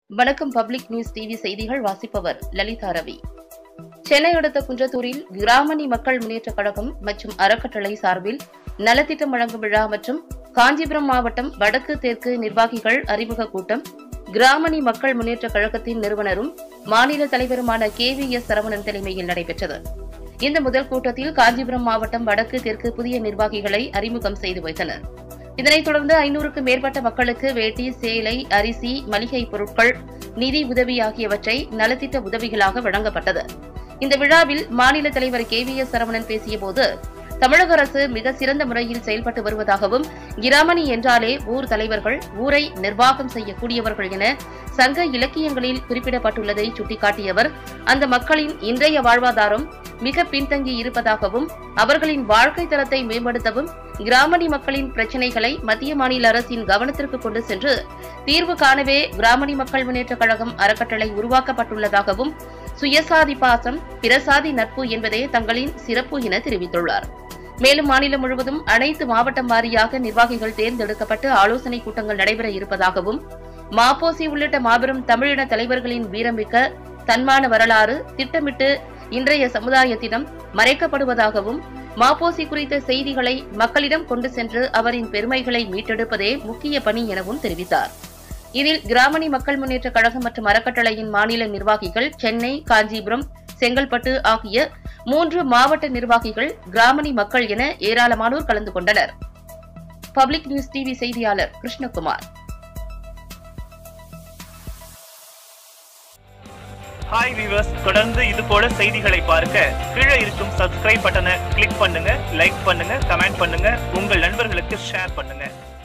வணக்கம் public news TV செய்திகள் வாசிப்பவர் லலிதா ரவி சென்னை அடுத்த குன்றத்தூரில் கிராமணி மக்கள் முன்னேற்றக் கழகம் மற்றும் அறக்கட்டளை சார்பில் நலத்திட்டம் வழங்கும் விழா மற்றும் காஞ்சிபுரம் மாவட்டம் வடக்கு தெற்கு நிர்வாகிகள் அறிமுக கூட்டம் கிராமணி மக்கள் முன்னேற்றக் கழகத்தின் நிறுவனரும் மாநில தலைவருமான கே வி எஸ் சரவணன் தலைமையில் நடைபெற்றது இந்த முதல் கூட்டத்தில் காஞ்சிபுரம் மாவட்டம் வடக்கு தெற்கு புதிய நிர்வாகிகளை அறிமுகம் செய்து வைத்தனர் இதனைத் தொடர்ந்து ஐநூறுக்கும் மேற்பட்ட மக்களுக்கு வேட்டி சேலை அரிசி மளிகை பொருட்கள் நிதி உதவி ஆகியவற்றை நலத்திட்ட உதவிகளாக வழங்கப்பட்டது இந்த விழாவில் மாநில தலைவர் கே வி எஸ் சரவணன் பேசியபோது தமிழக அரசு மிக சிறந்த முறையில் செயல்பட்டு வருவதாகவும் கிராமணி என்றாலே ஊர் தலைவர்கள் ஊரை நிர்வாகம் செய்யக்கூடியவர்கள் என சங்க இலக்கியங்களில் குறிப்பிடப்பட்டுள்ளதை சுட்டிக்காட்டியவர் அந்த மக்களின் இன்றைய வாழ்வாதாரம் மிக பின்தங்கி இருப்பதாகவும் அவர்களின் வாழ்க்கை தரத்தை மேம்படுத்தவும் கிராமணி மக்களின் பிரச்சினைகளை மத்திய மாநில அரசின் கவனத்திற்கு கொண்டு சென்று தீர்வு காணவே கிராமணி மக்கள் முன்னேற்றக் கழகம் அறக்கட்டளை உருவாக்கப்பட்டுள்ளதாகவும் சுயசாதி பாசம் பிரசாதி நட்பு என்பதே தங்களின் சிறப்பு என தெரிவித்துள்ளார் மேலும் மாநிலம் முழுவதும் அனைத்து மாவட்டம் வாரியாக நிர்வாகிகள் தேர்ந்தெடுக்கப்பட்டு ஆலோசனைக் கூட்டங்கள் நடைபெற இருப்பதாகவும் மாப்போசி உள்ளிட்ட மாபெரும் தமிழின தலைவர்களின் வீரமிக்க தன்மான வரலாறு திட்டமிட்டு இன்றைய சமுதாயத்திடம் மறைக்கப்படுவதாகவும் மாப்போசி குறித்த செய்திகளை மக்களிடம் கொண்டு சென்று அவரின் பெருமைகளை மீட்டெடுப்பதே முக்கிய பணி எனவும் தெரிவித்தார் இதில் கிராமணி மக்கள் முன்னேற்றக் கழகம் மற்றும் அறக்கட்டளையின் மாநில நிர்வாகிகள் சென்னை காஞ்சிபுரம் செங்கல்பட்டு ஆகிய மூன்று மாவட்ட நிர்வாகிகள் கிராமணி மக்கள் என ஏராளமானோர் கலந்து கொண்டனர் பப்ளிக் நியூஸ் டிவி செய்தியாளர் கிருஷ்ணகுமார் ஹாய் வீவர்ஸ் தொடர்ந்து இது போல செய்திகளை பார்க்க கீழே இருக்கும் சப்ஸ்கிரைப் பட்டனை கிளிக் பண்ணுங்க லைக் பண்ணுங்க கமெண்ட் பண்ணுங்க உங்கள் நண்பர்களுக்கு ஷேர் பண்ணுங்க